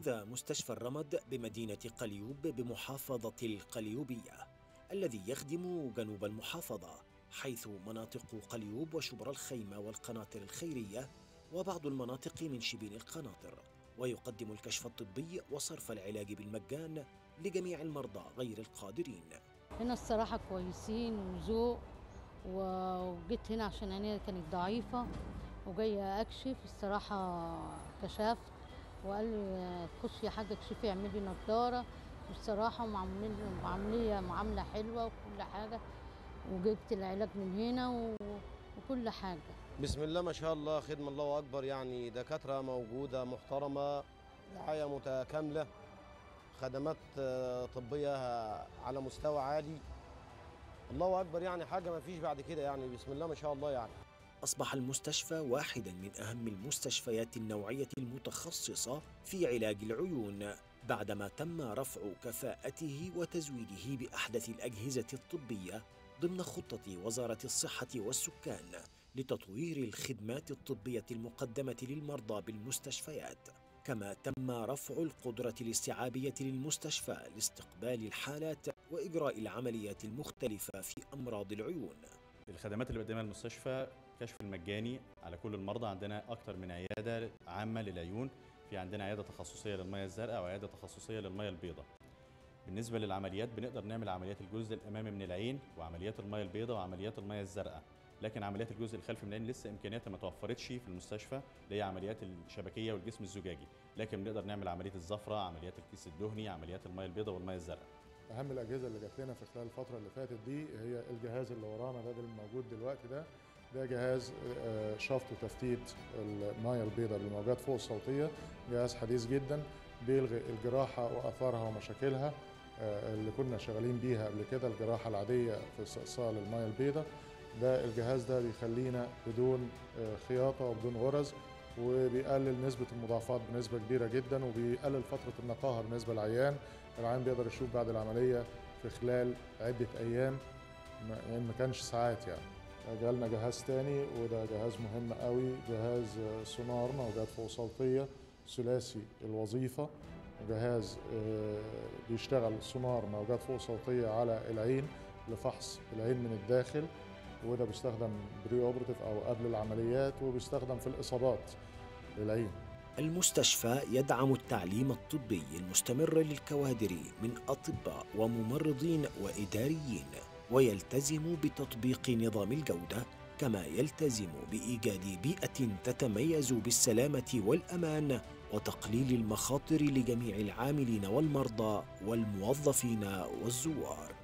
هذا مستشفى الرمد بمدينة قليوب بمحافظة القليوبية الذي يخدم جنوب المحافظة حيث مناطق قليوب وشبر الخيمة والقناطر الخيرية وبعض المناطق من شبين القناطر ويقدم الكشف الطبي وصرف العلاج بالمجان لجميع المرضى غير القادرين هنا الصراحة كويسين وذوق وجيت هنا عشان عينيا كانت ضعيفة وجاية أكشف الصراحة كشفت وقال لي خشي يا حاجة اكشفي اعملي نضارة والصراحة معاملين معاملية معاملة حلوة وكل حاجة وجبت العلاج من هنا و... وكل حاجة بسم الله ما شاء الله خدمة الله أكبر يعني دكاترة موجودة محترمة رعاية متكاملة خدمات آه، طبية على مستوى عالي الله أكبر يعني حاجة ما فيش بعد كده يعني بسم الله ما شاء الله يعني أصبح المستشفى واحدا من أهم المستشفيات النوعية المتخصصة في علاج العيون بعدما تم رفع كفاءته وتزويده بأحدث الأجهزة الطبية ضمن خطة وزارة الصحة والسكان لتطوير الخدمات الطبية المقدمة للمرضى بالمستشفيات كما تم رفع القدرة الاستيعابية للمستشفى لاستقبال الحالات وإجراء العمليات المختلفة في أمراض العيون الخدمات اللي بتقدمها المستشفى كشف المجاني على كل المرضى عندنا اكتر من عياده عامه للعيون في عندنا عياده تخصصيه للميه الزرقاء وعياده تخصصيه للميه البيضاء بالنسبه للعمليات بنقدر نعمل عمليات الجزء الامامي من العين وعمليات الميه البيضاء وعمليات الميه الزرقاء لكن عمليات الجزء الخلفي من العين لسه امكانياتها ما توفرتش في المستشفى اللي هي عمليات الشبكيه والجسم الزجاجي لكن بنقدر نعمل عمليه الزفره عمليات الكيس الدهني عمليات الميه البيضاء والميه الزرقاء اهم الاجهزه اللي جات لنا في خلال الفتره اللي فاتت دي هي الجهاز اللي ورانا ده اللي موجود دلوقتي ده ده جهاز آه، شفط وتفتيت الميه البيضاء بالموجات فوق الصوتيه جهاز حديث جدا بيلغي الجراحه واثارها ومشاكلها آه، اللي كنا شغالين بيها قبل كده الجراحه العاديه في استئصال الميه البيضاء ده الجهاز ده بيخلينا بدون آه، خياطه وبدون غرز وبيقلل نسبة المضاعفات بنسبة كبيرة جدا وبيقلل فترة النقاهة بالنسبة للعيان العيان بيقدر يشوف بعد العملية في خلال عدة أيام ما يعني ما كانش ساعات يعني جالنا جهاز تاني وده جهاز مهم قوي جهاز سونار موجات فوق صوتية ثلاثي الوظيفة جهاز آه، بيشتغل سونار موجات فوق صوتية على العين لفحص العين من الداخل وده بيستخدم بري اوبرتيف او قبل العمليات وبيستخدم في الاصابات للعين المستشفى يدعم التعليم الطبي المستمر للكوادر من اطباء وممرضين واداريين ويلتزم بتطبيق نظام الجوده كما يلتزم بايجاد بيئه تتميز بالسلامه والامان وتقليل المخاطر لجميع العاملين والمرضى والموظفين والزوار